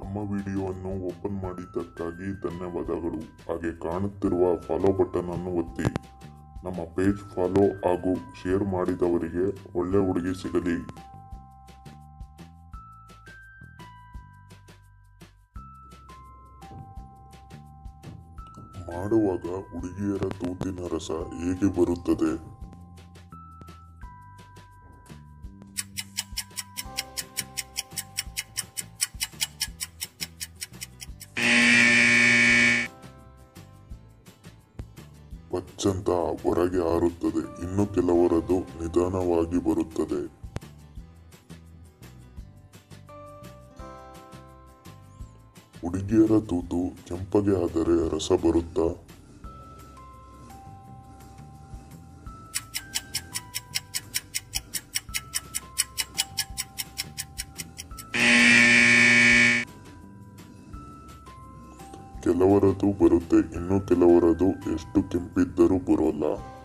ನಮ್ಮ ವಿಡಿಯೋವನ್ನು ಓಪನ್ ಮಾಡಿದ್ದಕ್ಕಾಗಿ ಧನ್ಯವಾದಗಳು ಹಾಗೆ ಕಾಣುತ್ತಿರುವ ಫಾಲೋ ಬಟನ್ ಅನ್ನು ಒತ್ತಿ ನಮ್ಮ ಪೇಜ್ ಫಾಲೋ ಹಾಗೂ ಶೇರ್ ಮಾಡಿದವರಿಗೆ ಒಳ್ಳೆ ಹುಡುಗಿ ಸಿಗಲಿ ಮಾಡುವಾಗ ಹುಡುಗಿಯರ ತೂತಿನ ರಸ ಹೇಗೆ ಬರುತ್ತದೆ ಪಚ್ಚಂತ ಹೊರಗೆ ಹಾರುತ್ತದೆ ಇನ್ನು ಕೆಲವರದು ನಿಧಾನವಾಗಿ ಬರುತ್ತದೆ ಹುಡುಗಿಯರ ತೂತು ಕೆಂಪಗೆ ಆದರೆ ರಸ ಬರುತ್ತಾ ಕೆಲವರದು ಬರುತ್ತೆ ಇನ್ನು ಕೆಲವರದು ಎಷ್ಟು ಕೆಂಪಿದ್ದರೂ ಬರೋಲ್ಲ